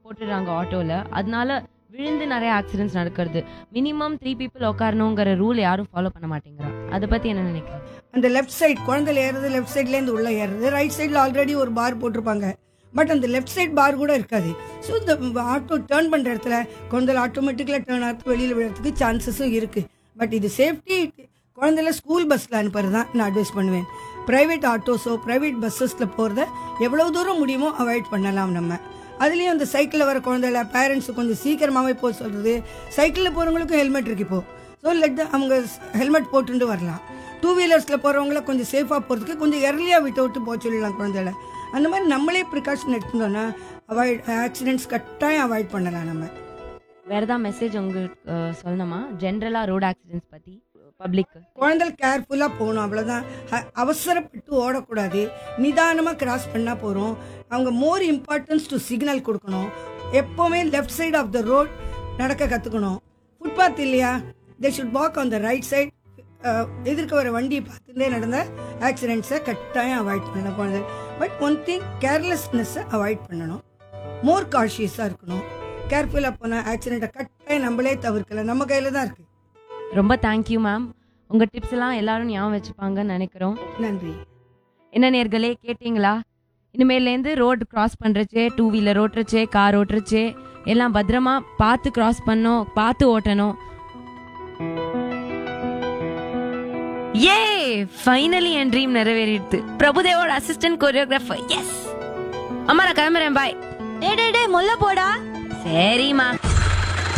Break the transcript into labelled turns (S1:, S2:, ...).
S1: போட்டுடுறாங்க ஆட்டோல அதனால விழுந்து நிறைய ஆக்சிடென்ட்ஸ் நடக்கிறது மினிமம் த்ரீ பீப்புள் உட்காரணுங்கிற ரூல் யாரும் ஃபாலோ பண்ண மாட்டேங்கிறா அதை பத்தி என்ன நினைக்கிறேன்
S2: அந்த லெஃப்ட் சைடு குழந்தைல ஏறுறது லெஃப்ட் சைட்லேருந்து உள்ள ஏறுறது ரைட் சைடில் ஆல்ரெடி ஒரு பார் போட்டிருப்பாங்க பட் அந்த லெஃப்ட் சைடு பார் கூட இருக்காது ஸோ இந்த ஆட்டோ டேர்ன் பண்ணுற இடத்துல குழந்தைல ஆட்டோமேட்டிக்கலாக டேர்ன் ஆகிறதுக்கு வெளியில் விழுறதுக்கு சான்சஸும் இருக்குது பட் இது சேஃப்டி குழந்தைல ஸ்கூல் பஸ்ஸில் அனுப்புறது தான் நான் அட்வைஸ் பண்ணுவேன் ப்ரைவேட் ஆட்டோஸோ ப்ரைவேட் பஸ்ஸஸில் போகிறத எவ்வளோ தூரம் முடியுமோ அவாய்ட் பண்ணலாம் நம்ம அதுலேயும் அந்த சைக்கிளில் வர குழந்தைல பேரண்ட்ஸ் கொஞ்சம் சீக்கிரமாகவே போக சொல்கிறது சைக்கிளில் போகிறவங்களுக்கும் ஹெல்மெட் இருக்கு இப்போ ஸோ லெட் அவங்க ஹெல்மெட் போட்டுட்டு வரலாம் டூ வீலர்ஸில் போகிறவங்கள கொஞ்சம் சேஃபாக போகிறதுக்கு கொஞ்சம் எர்லியாக விட்டு விட்டு போக சொல்லிடலாம் குழந்தைல அந்த மாதிரி நம்மளே ப்ரிகாஷன் எடுத்துட்டோம்னா அவாய்ட் ஆக்சிடென்ட்ஸ் கட்டாயம் அவாய்ட் பண்ணலாம் நம்ம
S1: வேற ஏதாவது மெசேஜ் உங்களுக்கு அஹ், சொல்லணுமா ஜென்ரலா ரோட் ஆக்சிடென்ட்ஸ் பத்தி பப்ளிக்
S2: குழந்தைகள் கேர்ஃபுல்லாக போகணும் அவ்வளோதான் அ- அவசரப்பட்டு ஓடக்கூடாது நிதானமாக கிராஸ் பண்ணால் போகிறோம் அவங்க மோர் இம்பார்ட்டன்ஸ் டு சிக்னல் கொடுக்கணும் எப்போவுமே left side of the road நடக்க கற்றுக்கணும் ஃபுட்பாத் இல்லையா they should walk on the right side எதிர்க்க வர வண்டியை பார்த்துட்டே நடந்த ஆக்சிடென்ட்ஸை கட்டாயம் அவாய்ட் பண்ணணும் குழந்தை பட் ஒன் திங் கேர்லெஸ்னஸை அவாய்ட் பண்ணணும் மோர் காஷியஸாக இருக்கணும் கேர்ஃபுல்லாக போனால் ஆக்சிடெண்ட்டை கட்டாயம் நம்மளே தவிர்க்கல நம்ம கையில் தான் இருக்குது
S1: ரொம்ப தேங்க்யூ மேம் உங்க டிப்ஸ் எல்லாம் எல்லாரும் ஞாபகம் வச்சுப்பாங்கன்னு நினைக்கிறோம்
S2: நன்றி
S1: என்ன நேர்களே கேட்டிங்களா இனிமேலேருந்து ரோடு கிராஸ் பண்ணுறச்சே டூ வீலர் ஓட்டுறச்சே கார் ஓட்டுறச்சே எல்லாம் பத்திரமா பார்த்து கிராஸ் பண்ணணும் பார்த்து ஓட்டணும் ஏ ஃபைனலி என் ட்ரீம் நிறைவேறிடுது பிரபுதேவோட அசிஸ்டன்ட் கொரியோகிராஃபர் எஸ் அம்மா நான் கிளம்புறேன் பாய்
S3: டே டே டே மொல்ல போடா
S1: சரிம்மா